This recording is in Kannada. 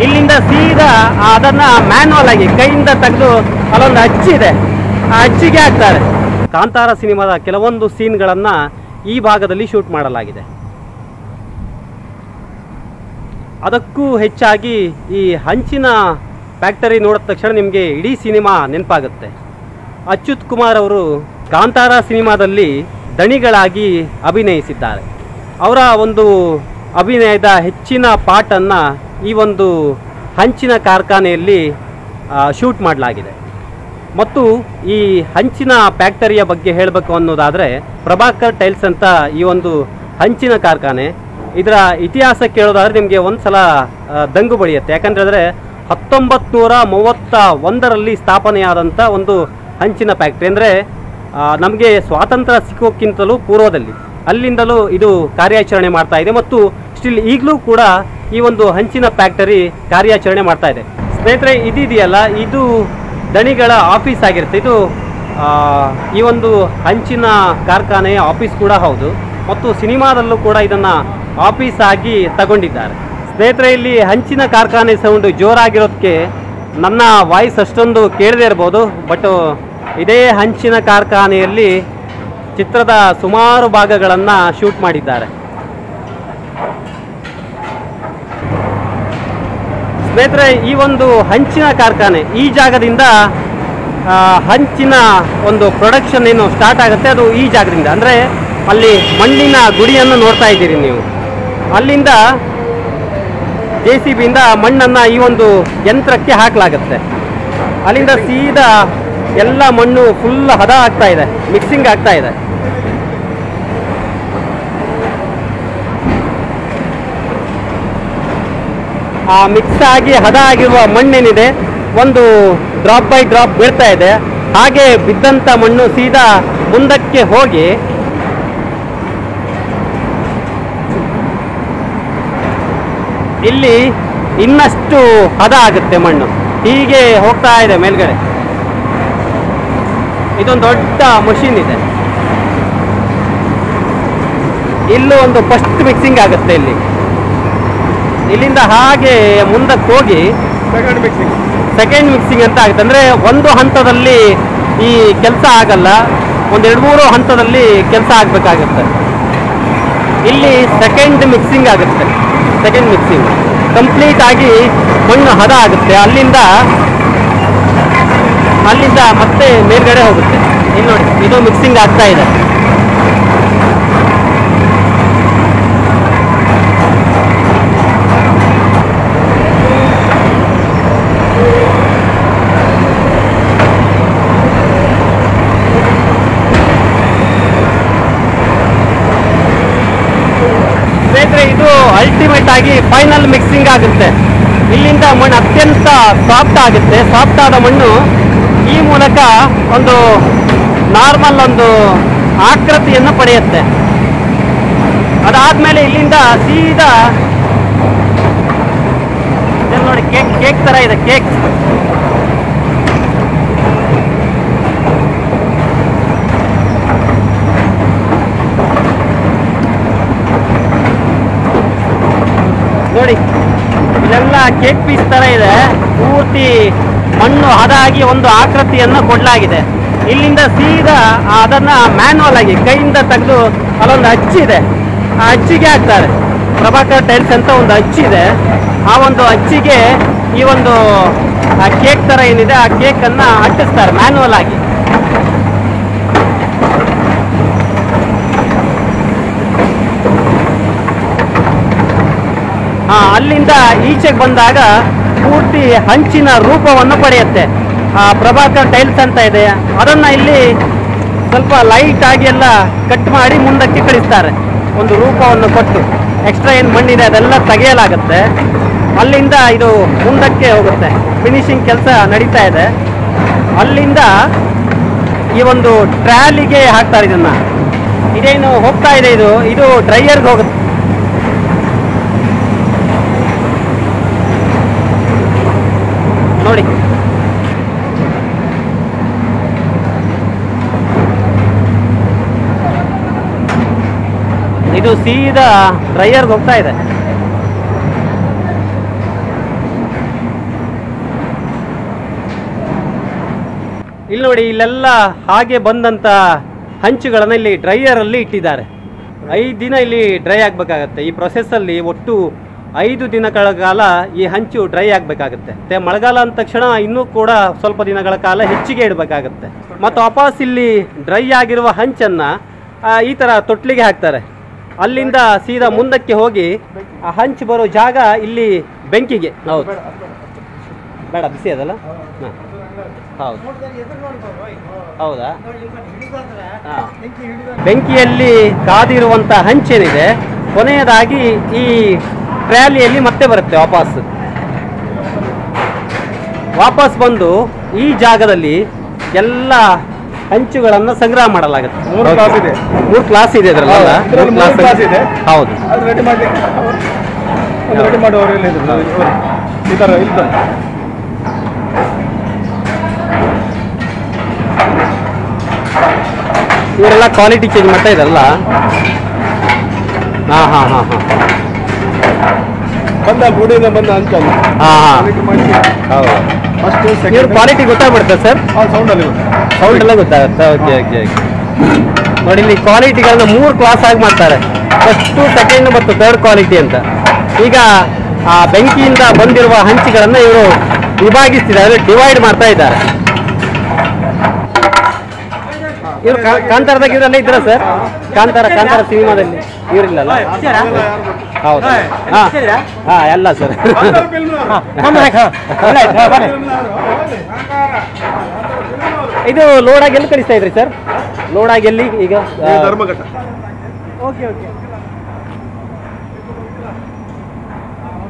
ಇಲ್ಲಿಂದ ಸೀದಾ ಅದನ್ನ ಮ್ಯಾನ್ಯಲ್ ಆಗಿ ಕೈಯಿಂದ ತೆಗೆದು ಅಲ್ಲೊಂದು ಅಚ್ಚಿದೆ ಆ ಅಚ್ಚಿಗೆ ಹಾಕ್ತಾರೆ ಕಾಂತಾರ ಸಿನಿಮಾದ ಕೆಲವೊಂದು ಸೀನ್ಗಳನ್ನ ಈ ಭಾಗದಲ್ಲಿ ಶೂಟ್ ಮಾಡಲಾಗಿದೆ ಅದಕ್ಕೂ ಹೆಚ್ಚಾಗಿ ಈ ಹಂಚಿನ ಫ್ಯಾಕ್ಟರಿ ನೋಡಿದ ತಕ್ಷಣ ನಿಮಗೆ ಇಡೀ ಸಿನಿಮಾ ನೆನಪಾಗುತ್ತೆ ಅಚ್ಯುತ್ ಕುಮಾರ್ ಅವರು ಕಾಂತಾರ ಸಿನಿಮಾದಲ್ಲಿ ದಣಿಗಳಾಗಿ ಅಭಿನಯಿಸಿದ್ದಾರೆ ಅವರ ಒಂದು ಅಭಿನಯದ ಹೆಚ್ಚಿನ ಪಾಟನ್ನು ಈ ಒಂದು ಹಂಚಿನ ಕಾರ್ಖಾನೆಯಲ್ಲಿ ಶೂಟ್ ಮಾಡಲಾಗಿದೆ ಮತ್ತು ಈ ಹಂಚಿನ ಫ್ಯಾಕ್ಟರಿಯ ಬಗ್ಗೆ ಹೇಳಬೇಕು ಅನ್ನೋದಾದರೆ ಪ್ರಭಾಕರ್ ಟೈಲ್ಸ್ ಅಂತ ಈ ಒಂದು ಹಂಚಿನ ಕಾರ್ಖಾನೆ ಇದರ ಇತಿಹಾಸ ಕೇಳೋದಾದ್ರೆ ನಿಮಗೆ ಒಂದ್ಸಲ ಆ, ದಂಗು ಬಡಿಯುತ್ತೆ ಯಾಕಂತಂದರೆ ಹತ್ತೊಂಬತ್ತು ನೂರ ಮೂವತ್ತ ಒಂದರಲ್ಲಿ ಸ್ಥಾಪನೆಯಾದಂಥ ಒಂದು ಹಂಚಿನ ಫ್ಯಾಕ್ಟ್ರಿ ಅಂದರೆ ನಮಗೆ ಸ್ವಾತಂತ್ರ್ಯ ಸಿಕ್ಕೋಕ್ಕಿಂತಲೂ ಪೂರ್ವದಲ್ಲಿ ಅಲ್ಲಿಂದಲೂ ಇದು ಕಾರ್ಯಾಚರಣೆ ಮಾಡ್ತಾ ಇದೆ ಮತ್ತು ಸ್ಟಿಲ್ ಈಗಲೂ ಕೂಡ ಈ ಒಂದು ಹಂಚಿನ ಫ್ಯಾಕ್ಟರಿ ಕಾರ್ಯಾಚರಣೆ ಮಾಡ್ತಾ ಇದೆ ಸ್ನೇಹಿತರೆ ಇದಿದೆಯಲ್ಲ ಇದು ದಣಿಗಳ ಆಫೀಸ್ ಆಗಿರುತ್ತೆ ಇದು ಆ, ಈ ಒಂದು ಹಂಚಿನ ಕಾರ್ಖಾನೆಯ ಆಫೀಸ್ ಕೂಡ ಹೌದು ಮತ್ತು ಸಿನಿಮಾದಲ್ಲೂ ಕೂಡ ಇದನ್ನ ಆಫೀಸ್ ಆಗಿ ತಗೊಂಡಿದ್ದಾರೆ ಸ್ನೇಹಿತರೆ ಇಲ್ಲಿ ಹಂಚಿನ ಕಾರ್ಖಾನೆ ಸೌಂಡ್ ಜೋರಾಗಿರೋದಕ್ಕೆ ನನ್ನ ವಾಯ್ಸ್ ಅಷ್ಟೊಂದು ಕೇಳದೇ ಇರ್ಬೋದು ಬಟ್ ಇದೇ ಹಂಚಿನ ಕಾರ್ಖಾನೆಯಲ್ಲಿ ಚಿತ್ರದ ಸುಮಾರು ಭಾಗಗಳನ್ನು ಶೂಟ್ ಮಾಡಿದ್ದಾರೆ ಸ್ನೇಹಿತರೆ ಈ ಒಂದು ಹಂಚಿನ ಕಾರ್ಖಾನೆ ಈ ಜಾಗದಿಂದ ಆ, ಹಂಚಿನ ಒಂದು ಪ್ರೊಡಕ್ಷನ್ ಏನು ಸ್ಟಾರ್ಟ್ ಆಗುತ್ತೆ ಅದು ಈ ಜಾಗದಿಂದ ಅಂದರೆ ಅಲ್ಲಿ ಮಣ್ಣಿನ ಗುಡಿಯನ್ನು ನೋಡ್ತಾ ಇದ್ದೀರಿ ನೀವು ಅಲ್ಲಿಂದ ಜೆ ಸಿ ಬಿಯಿಂದ ಮಣ್ಣನ್ನು ಈ ಒಂದು ಯಂತ್ರಕ್ಕೆ ಹಾಕಲಾಗುತ್ತೆ ಅಲ್ಲಿಂದ ಸೀದಾ ಎಲ್ಲ ಮಣ್ಣು ಫುಲ್ ಹದ ಆಗ್ತಾ ಇದೆ ಮಿಕ್ಸಿಂಗ್ ಆಗ್ತಾ ಇದೆ ಆ ಮಿಕ್ಸ್ ಆಗಿ ಹದ ಆಗಿರುವ ಮಣ್ಣೇನಿದೆ ಒಂದು ಡ್ರಾಪ್ ಬೈ ಡ್ರಾಪ್ ಬೀಳ್ತಾ ಇದೆ ಹಾಗೆ ಬಿದ್ದಂಥ ಮಣ್ಣು ಸೀದಾ ಮುಂದಕ್ಕೆ ಹೋಗಿ ಇಲ್ಲಿ ಇನ್ನಷ್ಟು ಹದ ಆಗುತ್ತೆ ಮಣ್ಣು ಹೀಗೆ ಹೋಗ್ತಾ ಇದೆ ಮೇಲ್ಗಡೆ ಇದೊಂದು ದೊಡ್ಡ ಮಷೀನ್ ಇದೆ ಇಲ್ಲೂ ಒಂದು ಫಸ್ಟ್ ಮಿಕ್ಸಿಂಗ್ ಆಗುತ್ತೆ ಇಲ್ಲಿ ಇಲ್ಲಿಂದ ಹಾಗೆ ಮುಂದಕ್ಕೆ ಹೋಗಿ ಸೆಕೆಂಡ್ ಮಿಕ್ಸಿಂಗ್ ಸೆಕೆಂಡ್ ಮಿಕ್ಸಿಂಗ್ ಅಂತ ಆಗುತ್ತೆ ಅಂದರೆ ಒಂದು ಹಂತದಲ್ಲಿ ಈ ಕೆಲಸ ಆಗಲ್ಲ ಒಂದು ಎರಡು ಮೂರು ಹಂತದಲ್ಲಿ ಕೆಲಸ ಆಗಬೇಕಾಗುತ್ತೆ ಇಲ್ಲಿ ಸೆಕೆಂಡ್ ಮಿಕ್ಸಿಂಗ್ ಆಗುತ್ತೆ ಸೆಕೆಂಡ್ ಮಿಕ್ಸಿಂಗ್ ಕಂಪ್ಲೀಟ್ ಆಗಿ ಮಣ್ಣು ಹದ ಆಗುತ್ತೆ ಅಲ್ಲಿಂದ ಅಲ್ಲಿಂದ ಮತ್ತೆ ಮೇಲ್ಗಡೆ ಹೋಗುತ್ತೆ ಇಲ್ಲಿ ನೋಡಿ ಇದು ಮಿಕ್ಸಿಂಗ್ ಆಗ್ತಾ ಇದೆ ಸ್ನೇಹಿತರೆ ಇದು ಅಲ್ಟಿಮೇಟ್ ಆಗಿ ಫೈನಲ್ ಮಿಕ್ಸಿಂಗ್ ಆಗುತ್ತೆ ಇಲ್ಲಿಂದ ಮಣ್ಣು ಅತ್ಯಂತ ಸಾಫ್ಟ್ ಆಗುತ್ತೆ ಸಾಫ್ಟ್ ಆದ ಮಣ್ಣು ಈ ಮೂಲಕ ಒಂದು ನಾರ್ಮಲ್ ಒಂದು ಆಕೃತಿಯನ್ನು ಪಡೆಯುತ್ತೆ ಅದಾದ್ಮೇಲೆ ಇಲ್ಲಿಂದ ಸೀದಾ ಇಲ್ಲಿ ನೋಡಿ ಕೇಕ್ ಕೇಕ್ ತರ ಇದೆ ಕೇಕ್ ನೋಡಿ ಇಲ್ಲೆಲ್ಲ ಕೇಕ್ ಪೀಸ್ ತರ ಇದೆ ಪೂರ್ತಿ ಮಣ್ಣು ಹದಾಗಿ ಒಂದು ಆಕೃತಿಯನ್ನು ಕೊಡಲಾಗಿದೆ ಇಲ್ಲಿಂದ ಸೀದಾ ಅದನ್ನ ಮ್ಯಾನ್ಯಲ್ ಆಗಿ ಕೈಯಿಂದ ತೆಗೆದು ಅಲ್ಲೊಂದು ಅಚ್ಚಿದೆ ಆ ಅಚ್ಚಿಗೆ ಹಾಕ್ತಾರೆ ಪ್ರಭಾಕರ್ ಟೈಲ್ಸ್ ಅಂತ ಒಂದು ಅಚ್ಚಿದೆ ಆ ಒಂದು ಅಚ್ಚಿಗೆ ಈ ಒಂದು ಆ ಕೇಕ್ ತರ ಏನಿದೆ ಆ ಕೇಕ್ ಅನ್ನ ಅಂಟಿಸ್ತಾರೆ ಮ್ಯಾನ್ಯಲ್ ಆಗಿ ಆ, ಅಲ್ಲಿಂದ ಈಚೆಗೆ ಬಂದಾಗ ಪೂರ್ತಿ ಹಂಚಿನ ರೂಪವನ್ನು ಪಡೆಯುತ್ತೆ ಆ ಪ್ರಭಾಕರ್ ಟೈಲ್ಸ್ ಅಂತ ಇದೆ ಅದನ್ನ ಇಲ್ಲಿ ಸ್ವಲ್ಪ ಲೈಟ್ ಆಗಿ ಎಲ್ಲ ಕಟ್ ಮಾಡಿ ಮುಂದಕ್ಕೆ ಕಳಿಸ್ತಾರೆ ಒಂದು ರೂಪವನ್ನು ಕೊಟ್ಟು ಎಕ್ಸ್ಟ್ರಾ ಏನು ಮಣ್ಣಿದೆ ಅದೆಲ್ಲ ತೆಗೆಯಲಾಗುತ್ತೆ ಅಲ್ಲಿಂದ ಇದು ಮುಂದಕ್ಕೆ ಹೋಗುತ್ತೆ ಫಿನಿಶಿಂಗ್ ಕೆಲಸ ನಡೀತಾ ಇದೆ ಅಲ್ಲಿಂದ ಈ ಒಂದು ಟ್ರ್ಯಾಲಿಗೆ ಹಾಕ್ತಾರೆ ಇದನ್ನ ಇದೇನು ಹೋಗ್ತಾ ಇದೆ ಇದು ಇದು ಡ್ರೈಯರ್ಗೆ ಹೋಗುತ್ತೆ ನೋಡಿ ಇದು ಸೀದಾ ಡ್ರೈಯರ್ಗೆ ಹೋಗ್ತಾ ಇದೆ ನೋಡಿ ಇಲ್ಲೆಲ್ಲ ಹಾಗೆ ಬಂದಂತ ಹಂಚುಗಳನ್ನು ಇಲ್ಲಿ ಡ್ರೈಯರಲ್ಲಿ ಇಟ್ಟಿದ್ದಾರೆ ಐದು ದಿನ ಇಲ್ಲಿ ಡ್ರೈ ಆಗಬೇಕಾಗತ್ತೆ ಈ ಪ್ರೊಸೆಸ್ಸಲ್ಲಿ ಒಟ್ಟು ಐದು ದಿನಗಳ ಕಾಲ ಈ ಹಂಚು ಡ್ರೈ ಆಗಬೇಕಾಗತ್ತೆ ಮತ್ತೆ ಮಳೆಗಾಲ ಅಂದ ತಕ್ಷಣ ಇನ್ನೂ ಕೂಡ ಸ್ವಲ್ಪ ದಿನಗಳ ಕಾಲ ಹೆಚ್ಚಿಗೆ ಇಡಬೇಕಾಗತ್ತೆ ಮತ್ತು ವಾಪಸ್ ಇಲ್ಲಿ ಡ್ರೈ ಆಗಿರುವ ಹಂಚನ್ನು ಆ, ಈ ಥರ ತೊಟ್ಲಿಗೆ ಹಾಕ್ತಾರೆ ಅಲ್ಲಿಂದ ಸೀದಾ ಮುಂದಕ್ಕೆ ಹೋಗಿ ಆ ಹಂಚು ಬರೋ ಜಾಗ ಇಲ್ಲಿ ಬೆಂಕಿಗೆ ಹೌದು ಬೇಡ ಬಿಸಿ ಅದಲ್ಲ ಹಾಂ ಹೌದು ಹೌದಾ ಹಾಂ ಬೆಂಕಿಯಲ್ಲಿ ಕಾದಿರುವಂಥ ಹಂಚೇನಿದೆ ಕೊನೆಯದಾಗಿ ಈ ಟ್ರ್ಯಾಲಿಯಲ್ಲಿ ಮತ್ತೆ ಬರುತ್ತೆ ವಾಪಸ್ ವಾಪಸ್ ಬಂದು ಈ ಜಾಗದಲ್ಲಿ ಎಲ್ಲ ಹಂಚುಗಳನ್ನು ಸಂಗ್ರಹ ಮಾಡಲಾಗುತ್ತೆ ಮೂರು class ಇದೆ. ಮೂರು ಕ್ಲಾಸ್ ಇದೆ ಇದರಲ್ಲ ಹೌದು, ಇದ್ರಲ್ಲಿ ಮೂರು class ಇದೆ. ಹೌದು ಅದು ರೆಡಿ ಮಾಡಿ ಒಂದು ರೆಡಿ ಮಾಡುವವರು ಇಲ್ಲ ಇದ್ರು ಇವರು. ಈ ಥರ ಇಲ್ಲ ಇವರೆಲ್ಲ ಕ್ವಾಲಿಟಿ ಚೇಂಜ್ ಮಾಡ್ತಾ ಇದಾರಲ್ಲ ಹಾಂ ಹಾಂ ಹಾಂ ಹಾಂ ಬಂದ ಗುಡಿಯಿಂದ ಬಂದ ಹಂಚಲ್ಲ ಹಾಂ ಹಾಂ ಕ್ವಾಲಿಟಿ ಮಾಡಿ ಹೌದು ಫಸ್ಟ್ ಇವ್ರ ಸೆಕೆಂಡ್ ಕ್ವಾಲಿಟಿ ಗೊತ್ತಾಗ್ಬಿಡುತ್ತೆ ಸರ್ ಸೌಂಡಲ್ಲಿ ಸೌಂಡ್ ಎಲ್ಲ ಗೊತ್ತಾಗುತ್ತೆ ಓಕೆ ಓಕೆ ಓಕೆ ನೋಡಿ ಇಲ್ಲಿ ಕ್ವಾಲಿಟಿಗಳನ್ನ ಮೂರು ಕ್ಲಾಸ್ ಆಗಿ ಮಾಡ್ತಾರೆ ಫಸ್ಟು ಸೆಕೆಂಡ್ ಮತ್ತು ಥರ್ಡ್ ಕ್ವಾಲಿಟಿ ಅಂತ ಈಗ ಆ ಬೆಂಕಿಯಿಂದ ಬಂದಿರುವ ಹಂಚಿಗಳನ್ನ ಇವರು ವಿಭಾಗಿಸ್ತಿದ್ದಾರೆ ಡಿವೈಡ್ ಮಾಡ್ತಾ ಇದ್ದಾರೆ ಇವರು ಕಾಂತಾರದಾಗ ಇವರೆಲ್ಲ ಇದ್ರ ಸರ್ ಕಾಂತಾರ ಕಾಂತಾರ ಸಿನಿಮಾದಲ್ಲಿ ಇವರಿಲ್ಲಲ್ಲ ಹೌದು ಹಾ ಹಾ ಎಲ್ಲ ಸರ್ ಇದು ಲೋಡಾಗಿ ಎಲ್ಲಿ ಕಳಿಸ್ತಾ ಇದ್ರಿ ಸರ್ ಲೋಡಾಗಿ ಎಲ್ಲಿ ಈಗ ಧರ್ಮಘಟ್ಟ ಓಕೆ ಓಕೆ